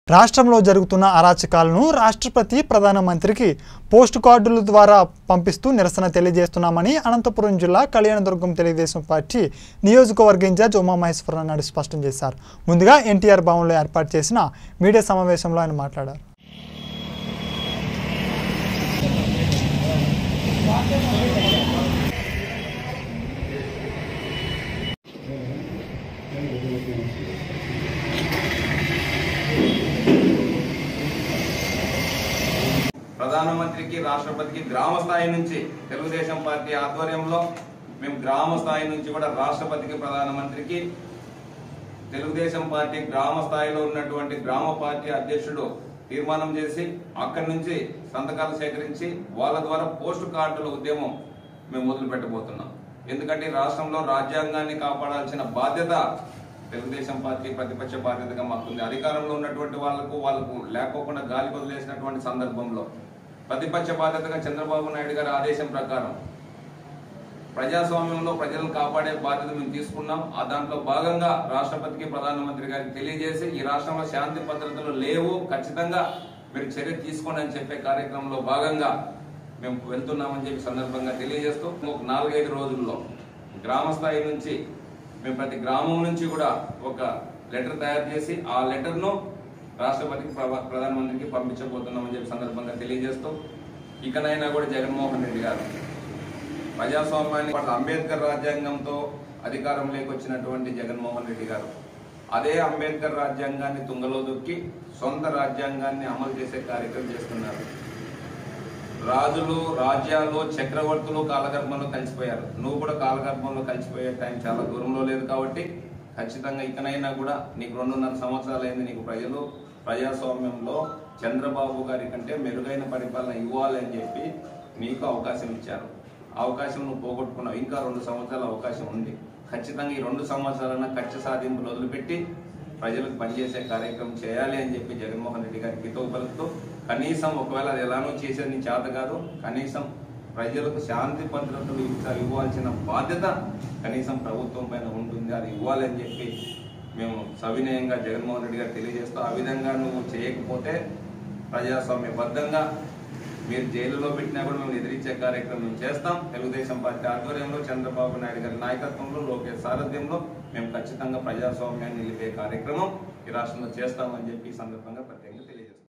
రాష్ట్రంలో జరుగుతున్న అరాచకాలను రాష్ట్రపతి ప్రధానమంత్రికి పోస్ట్ కార్డుల ద్వారా పంపిస్తూ నిరసన తెలియజేస్తున్నామని అనంతపురం జిల్లా కళ్యాణదుర్గం తెలుగుదేశం పార్టీ నియోజకవర్గ ఇన్ఛార్జ్ ఉమామహేశ్వరరావు నాయుడు స్పష్టం చేశారు ముందుగా ఎన్టీఆర్ భవన్లో ఏర్పాటు చేసిన మీడియా సమావేశంలో ఆయన మాట్లాడారు ప్రధానమంత్రికి రాష్ట్రపతికి గ్రామ స్థాయి నుంచి తెలుగుదేశం పార్టీ ఆధ్వర్యంలో మేము గ్రామ స్థాయి నుంచి కూడా రాష్ట్రపతికి ప్రధానమంత్రికి తెలుగుదేశం పార్టీ గ్రామ స్థాయిలో ఉన్నటువంటి గ్రామ పార్టీ అధ్యక్షుడు తీర్మానం చేసి అక్కడి నుంచి సంతకాలు సేకరించి వాళ్ళ ద్వారా పోస్ట్ కార్డుల ఉద్యమం మేము మొదలు పెట్టబోతున్నాం ఎందుకంటే ఈ రాష్ట్రంలో రాజ్యాంగాన్ని కాపాడాల్సిన బాధ్యత తెలుగుదేశం పార్టీ ప్రతిపక్ష బాధ్యతగా మాకుంది అధికారంలో ఉన్నటువంటి వాళ్ళకు వాళ్ళకు లేకోకుండా గాలి వదిలేసినటువంటి సందర్భంలో ప్రతిపక్ష బాధ్యతగా చంద్రబాబు నాయుడు గారి ఆదేశం ప్రకారం ప్రజాస్వామ్యంలో ప్రజలను కాపాడే బాధ్యత మేము తీసుకున్నాం ఆ దాంట్లో భాగంగా రాష్ట్రపతికి ప్రధానమంత్రి గారికి తెలియజేసి ఈ రాష్ట్రంలో శాంతి భద్రతలు లేవు ఖచ్చితంగా మీరు చర్య తీసుకోండి అని చెప్పే కార్యక్రమంలో భాగంగా మేము వెళ్తున్నామని చెప్పి సందర్భంగా తెలియజేస్తూ ఒక నాలుగైదు రోజుల్లో గ్రామ స్థాయి నుంచి మేము ప్రతి గ్రామం నుంచి కూడా ఒక లెటర్ తయారు చేసి ఆ లెటర్ను రాష్ట్రపతికి ప్రవ- ప్రధానమంత్రికి పంపించబోతున్నామని చెప్పి సందర్భంగా తెలియజేస్తూ ఇకనైనా కూడా జగన్మోహన్ రెడ్డి గారు ప్రజాస్వామ్యాన్ని పట్ల అంబేద్కర్ రాజ్యాంగంతో అధికారంలోకి వచ్చినటువంటి జగన్మోహన్ రెడ్డి గారు అదే అంబేద్కర్ రాజ్యాంగాన్ని తుంగలో దొక్కి సొంత రాజ్యాంగాన్ని అమలు చేసే కార్యక్రమం చేస్తున్నారు రాజులు రాజ్యాలు చక్రవర్తులు కాలగర్భంలో కలిసిపోయారు నువ్వు కూడా కాలగర్భంలో కలిసిపోయే టైం చాలా దూరంలో లేదు కాబట్టి ఖచ్చితంగా ఇకనైనా కూడా నీకు రెండున్నర సంవత్సరాలు అయింది నీకు ప్రజలు ప్రజాస్వామ్యంలో చంద్రబాబు గారి కంటే మెరుగైన పరిపాలన ఇవ్వాలి అని చెప్పి నీకు అవకాశం ఇచ్చారు ఆ అవకాశం నువ్వు పోగొట్టుకున్నావు ఇంకా రెండు సంవత్సరాల అవకాశం ఉంది ఖచ్చితంగా ఈ రెండు సంవత్సరాలన్నా కక్ష సాధింపులు వదిలిపెట్టి ప్రజలకు పనిచేసే కార్యక్రమం చేయాలి అని చెప్పి జగన్మోహన్ రెడ్డి గారికి హితవు పలుకుతూ కనీసం ఒకవేళ అది ఎలానో చేసేది నీ చేత కాదు కనీసం ప్రజలకు శాంతి భద్రతలు ఇచ్చ- ఇవ్వాల్సిన బాధ్యత కనీసం ప్రభుత్వం పైన ఉంటుంది అది ఇవ్వాలి అని చెప్పి మేము సవినయంగా జగన్మోహన్ రెడ్డి గారు తెలియజేస్తూ ఆ విధంగా నువ్వు చేయకపోతే ప్రజాస్వామ్యబద్ధంగా మీరు జైలులో పెట్టినా కూడా మేము ఎదిరించే కార్యక్రమం చేస్తాం తెలుగుదేశం పార్టీ ఆధ్వర్యంలో చంద్రబాబు నాయుడు గారి నాయకత్వంలో లోకేష్ సారథ్యంలో మేము ఖచ్చితంగా ప్రజాస్వామ్యాన్ని నిలిపే కార్యక్రమం ఈ రాష్ట్రంలో చేస్తామని చెప్పి ఈ సందర్భంగా ప్రత్యేకంగా